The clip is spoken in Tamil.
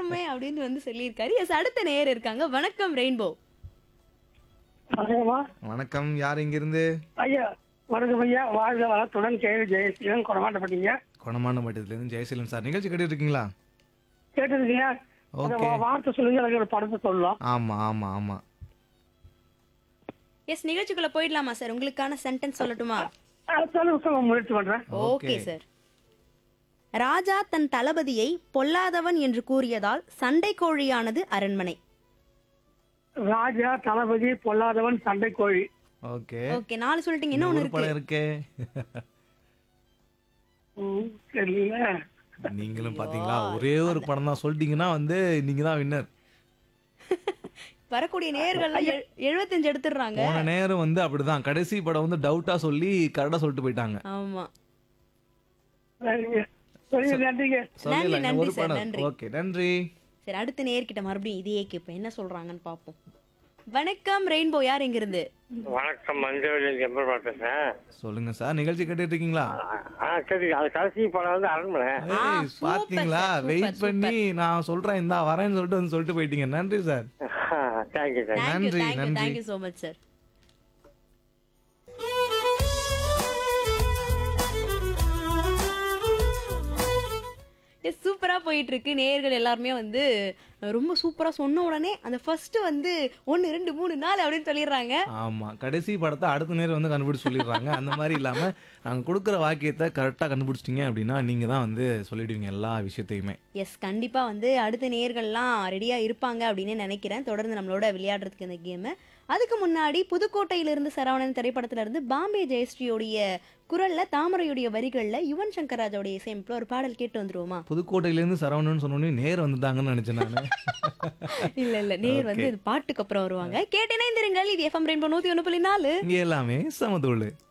வணக்கமே அப்படின்னு வந்து சொல்லியிருக்காரு எஸ் அடுத்த நேயர் இருக்காங்க வணக்கம் ரெயின்போ வணக்கம்மா வணக்கம் யார் இங்கிருந்து ஐயா வணக்கம் ஐயா வாழ்க வளத்துடன் கேள்வி ஜெயசீலன் கொடமாட்டப்பட்டீங்க கொணமான மட்டத்திலேருந்து ஜெயசீலம் சார் நிகழ்ச்சி கேட்டுட்டு இருக்கீங்களா கேட்டுருக்கீங்க அந்த Okay. வா- வார்த்தை சொல்லுங்க எனக்கு ஒரு படத்தை சொல்லலாம் ஆமா ஆமா ஆமா எஸ் நிகழ்ச்சிக்குள்ள போயிடலாமா சார் உங்களுக்கான சென்டென்ஸ் சொல்லட்டுமா ஆ, சொல்லுங்க சொல்ல முயற்சி பண்றேன் ஓகே சார் ராஜா தன் தளபதியை பொல்லாதவன் என்று கூறியதால் சண்டை கோழியானது அரண்மனை ராஜா தளபதி பொல்லாதவன் சண்டை கோழி ஓகே ஓகே நாலு சொல்லிட்டீங்க என்ன ஒண்ணு ஒரு இருக்கு படம் இருக்கே ம், தெரியல நீங்களும் பாத்தீங்களா ஒரே ஒரு படம் தான் சொல்லிட்டீங்கன்னா வந்து நீங்க தான் வின்னர் வரக்கூடிய நேயர்கள்லாம் எழு- எழுபத்தஞ்சு எடுத்துடுறாங்க போன நேரம் வந்து அப்படிதான் கடைசி படம் வந்து டவுட்டா சொல்லி கரெக்டா சொல்லிட்டு போயிட்டாங்க ஆமா சரிங்க சரிங்க நன்றிங்க சொல்லல நன்றி ஒரு சார், படம் நன்றி. ஓகே நன்றி சரி அடுத்த நேயர்கிட்ட மறுபடியும் இதையே கேட்போம் என்ன சொல்றாங்கன்னு பாப்போம் வணக்கம் ரெயின்போ யார் எங்க இருந்து வணக்கம் மஞ்சள் எம்பர் பேசுறேன் சொல்லுங்க சார் நிகழ்ச்சி கேட்டுட்டு இருக்கீங்களா ஆ சரி அது கடைசி படம் வந்து அரண்மனை ஏய், சூப்பர் பாத்தீங்களா சார், சூப்பர், வெயிட் பண்ணி நான் சொல்றேன் இந்தா வரேன்னு சொல்லிட்டு வந்து சொல்லிட்டு போயிட்டீங்க நன்றி சார் தேங்க்யூ தேங்க்யூ தேங்க்யூ நன்றி, தேங்க்யூ நன்றி. தேங்க்யூ ஸோ மச் சார் சூப்பரா போயிட்டு இருக்கு நேயர்கள் எல்லாருமே வந்து ரொம்ப சூப்பரா சொன்ன உடனே அந்த ஃபர்ஸ்ட் வந்து ஒன்னு ரெண்டு மூணு நாலு அப்படின்னு சொல்லிடுறாங்க ஆமா கடைசி படத்தை அடுத்த நேரம் வந்து கண்டுபிடிச்சு சொல்லிடுறாங்க அந்த மாதிரி இல்லாம நாங்க கொடுக்குற வாக்கியத்தை கரெக்டா கண்டுபிடிச்சிட்டீங்க அப்படின்னா நீங்க தான் வந்து சொல்லிடுவீங்க எல்லா விஷயத்தையுமே எஸ் கண்டிப்பா வந்து அடுத்த நேயர்கள்லாம் ரெடியா இருப்பாங்க அப்படின்னு நினைக்கிறேன் தொடர்ந்து நம்மளோட விளையாடுறதுக்கு இந்த கேம் அதுக்கு முன்னாடி புதுக்கோட்டையிலிருந்து சரவணன் திரைப்படத்துல இருந்து பாம்பே ஜெயஸ்ரீயோடைய குரல்ல தாமரையுடைய வரிகள்ல யுவன் சங்கர் ராஜாவுடைய இசையமைப்புல ஒரு பாடல் கேட்டு வந்துருவோமா புதுக்கோட்டையிலேருந்து சரவணன் சொன்னோடனே நேர் வந்துட்டாங்கன்னு நினைச்சேன் நான் இல்ல இல்ல நேர் வந்து இது பாட்டுக்கு அப்புறம் வருவாங்க கேட்டேனே இந்த இது எஃப்எம் ரெயின்போ நூத்தி ஒண்ணு புள்ளி நாலு இங்கே எல்லாமே சமதூள்